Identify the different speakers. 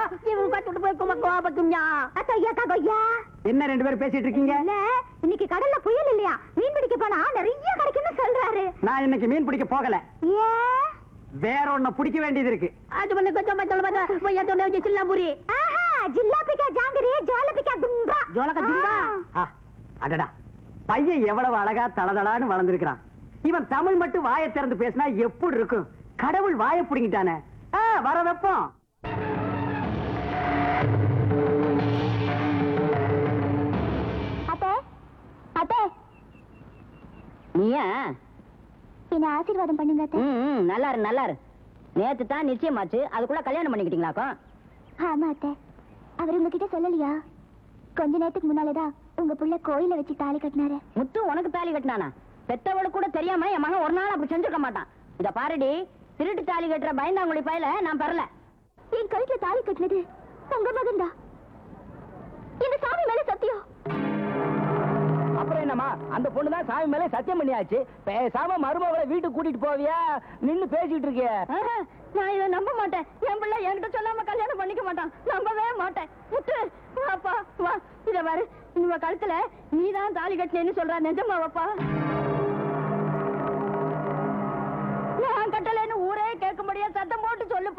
Speaker 1: இவங்க கட்டுட்டு போய் கும கோபத்தும்யா
Speaker 2: அத்தா ஐயா கொய்யா
Speaker 3: என்ன ரெண்டு பேரும் பேசிட்டு இருக்கீங்க
Speaker 2: இல்ல இன்னைக்கு கடல்ல புயல் இல்லையா மீன் பிடிக்க போனா நிறைய கிடைக்கும்னு சொல்றாரு
Speaker 3: நான் இன்னைக்கு மீன் பிடிக்க போகல
Speaker 2: ஏன்
Speaker 3: வேற ஒண்ண பிடிக்க வேண்டியது இருக்கு
Speaker 1: அது பண்ணு கொஞ்சம் மச்சல மச்சல போய் எத்தனை வச்சு சில்லாம்புரி
Speaker 2: ஆஹா ஜில்லாபிக்கா ஜாங்கிரி ஜோலபிக்கா கும்பா
Speaker 1: ஜோலக்கா கும்பா?
Speaker 3: ஆ, அடடா பையன் எவ்வளவு அழகா தளதளான்னு வளர்ந்திருக்கிறான் இவன் தமிழ் மட்டும் வாயை திறந்து பேசினா எப்படி இருக்கும் கடவுள் வாயை பிடிங்கிட்டானே ஆ, வர வைப்போம்
Speaker 2: அத்தே அத்தே
Speaker 1: நீயா
Speaker 2: என்ன ஆசீர்வாதம் பண்ணுங்க அத்தே
Speaker 1: ம் நல்லா இரு நல்லா இரு நேத்து தான் நிச்சயமாச்சு அதுக்குள்ள கல்யாணம் பண்ணிக்கிட்டீங்களாக்கும்
Speaker 2: ஆமா அத்தை அவர் உங்ககிட்ட சொல்லலையா கொஞ்ச நேரத்துக்கு முன்னாலதான் உங்க புள்ள கோயில வச்சு தாலி கட்டினாரு
Speaker 1: முத்து உனக்கு தாலி கட்டினானா பெத்தவளுக்கு கூட தெரியாம என் மகன் ஒரு நாள் அப்படி செஞ்சிருக்க மாட்டான் இத பாருடி திருட்டு தாலி கட்டுற பயந்தாங்குழி பையில நான் பரல
Speaker 2: என் கழுத்துல தாலி கட்டினது உங்க மகன் தான் இந்த சாமி மேல சத்தியம்
Speaker 4: அப்புறம் என்னம்மா அந்த பொண்ணு தான் சாமி மேல சத்தியம் பண்ணியாச்சு பேசாம மருமகளை வீட்டுக்கு கூட்டிட்டு போவியா நின்னு பேசிட்டு இருக்கிய
Speaker 1: ஆஹா, நான் இதை நம்ப மாட்டேன் என் பிள்ளை என்கிட்ட சொல்லாம கல்யாணம் பண்ணிக்க மாட்டான் நம்பவே மாட்டேன் முத்து வாப்பா வா இத பாரு இவ கழுத்துல நீதான் தாலி கட்டினேன்னு சொல்றா நிஜமா வாப்பா நான் கட்டலைன்னு ஊரே கேட்க முடியாது சத்தம் போட்டு சொல்லுப்பா